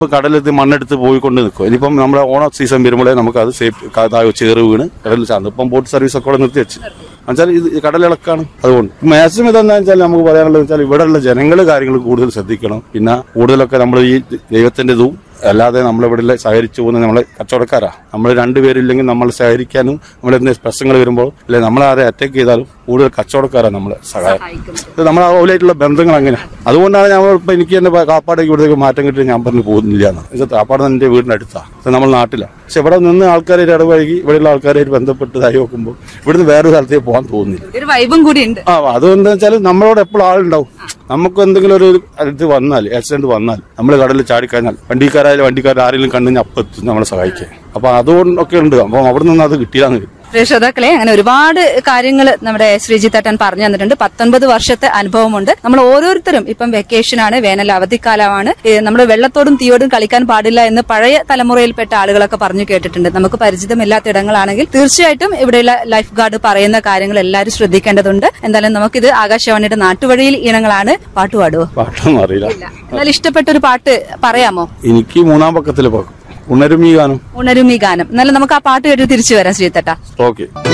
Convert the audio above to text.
ഇപ്പൊ കടലെത്തി മണ്ണെടുത്ത് പോയിക്കൊണ്ട് നിൽക്കും ഇനിയിപ്പം നമ്മുടെ ഓണ സീസൺ വരുമ്പോഴേ നമുക്ക് അത് സേഫ് താഴെ ചേറ് വീണ് കടലിൽ ചാർന്നു ഇപ്പം ബോട്ട് സർവീസ് ഒക്കെ ഇവിടെ നിർത്തി വെച്ച് എന്നുവെച്ചാൽ ഇത് കടലിളക്കാണ് അതുകൊണ്ട് മാക്സിമം ഇതെന്താ വെച്ചാൽ നമുക്ക് പറയാനുള്ളത് വെച്ചാൽ ഇവിടെയുള്ള ജനങ്ങൾ കാര്യങ്ങൾ കൂടുതൽ ശ്രദ്ധിക്കണം പിന്നെ കൂടുതലൊക്കെ നമ്മൾ ഈ ദൈവത്തിന്റെ ഇതും അല്ലാതെ നമ്മളിവിടെ സഹകരിച്ചു പോകുന്ന നമ്മളെ കച്ചവടക്കാരാ നമ്മൾ രണ്ടുപേരില്ലെങ്കിൽ നമ്മൾ സഹകരിക്കാനും നമ്മൾ എന്തെങ്കിലും പ്രശ്നങ്ങൾ വരുമ്പോൾ അല്ലെ നമ്മളാരെ അറ്റാക്ക് ചെയ്താലും കൂടുതൽ കച്ചവടക്കാരാ നമ്മളെ സഹായം ഇത് നമ്മളെ അതുപോലെയായിട്ടുള്ള ബന്ധങ്ങൾ അങ്ങനെ അതുകൊണ്ടാണ് ഞങ്ങൾ ഇപ്പൊ എനിക്ക് എന്റെ കാപ്പാടേക്ക് ഇവിടേക്ക് മാറ്റം കിട്ടി ഞാൻ പറഞ്ഞു പോകുന്നില്ല എന്ന് കാപ്പാട് എന്റെ വീടിന്റെ അടുത്താ ഇത് നമ്മൾ നാട്ടിലാണ് പക്ഷെ ഇവിടെ നിന്ന് ആൾക്കാരായിട്ട് ഇടപഴകി ഇവിടെയുള്ള ആൾക്കാരായിട്ട് ബന്ധപ്പെട്ട് ഇതായി നോക്കുമ്പോൾ ഇവിടുന്ന് വേറൊരു സ്ഥലത്തേക്ക് പോകാൻ തോന്നുന്നില്ല ഒരു വൈബും കൂടി ഉണ്ട് ആ അതെന്താ വെച്ചാൽ നമ്മളോട് എപ്പോഴും ആളുണ്ടാവും നമുക്ക് എന്തെങ്കിലും ഒരു ഇത് വന്നാൽ ആക്സിഡന്റ് വന്നാൽ നമ്മൾ കടലിൽ ചാടിക്കഴിഞ്ഞാൽ വണ്ടിക്കാരായാലും വണ്ടിക്കാർ ആരെങ്കിലും കണ്ടു കഴിഞ്ഞാൽ അപ്പം എത്തും നമ്മളെ സഹായിക്കാൻ അപ്പൊ അതുകൊണ്ടൊക്കെ ഉണ്ട് അപ്പം അവിടെ നിന്ന് അത് കിട്ടിയാന്ന് പ്രിയ ശ്രോതാക്കളെ അങ്ങനെ ഒരുപാട് കാര്യങ്ങൾ നമ്മുടെ ശ്രീജിത്തേട്ടൻ പറഞ്ഞു തന്നിട്ടുണ്ട് പത്തൊൻപത് വർഷത്തെ അനുഭവമുണ്ട് നമ്മൾ ഓരോരുത്തരും ഇപ്പം വെക്കേഷനാണ് വേനൽ അവധിക്കാലമാണ് ഏ, നമ്മുടെ വെള്ളത്തോടും തീയോടും കളിക്കാൻ പാടില്ല എന്ന് പഴയ തലമുറയിൽപ്പെട്ട ആളുകളൊക്കെ പറഞ്ഞു കേട്ടിട്ടുണ്ട് നമുക്ക് പരിചിതമില്ലാത്ത ഇടങ്ങളാണെങ്കിൽ തീർച്ചയായിട്ടും ഇവിടെയുള്ള ലൈഫ് ഗാർഡ് പറയുന്ന കാര്യങ്ങൾ എല്ലാവരും ശ്രദ്ധിക്കേണ്ടതുണ്ട് എന്തായാലും നമുക്കിത് ആകാശവാണിയുടെ നാട്ടുവഴിയിൽ ഇനങ്ങളാണ് പാട്ട് പാടുവോ പാട്ടൊന്നും അറിയില്ല എന്നാൽ ഇഷ്ടപ്പെട്ട ഒരു പാട്ട് പറയാമോ എനിക്ക് മൂന്നാം പക്കത്തിൽ പോകും ഉണരും ഈ ഗാനം ഉണരും ഈ ഗാനം എന്നാലും നമുക്ക് ആ പാട്ട് കേട്ട് തിരിച്ചു വരാം ശ്രീത്തേട്ട ഓക്കെ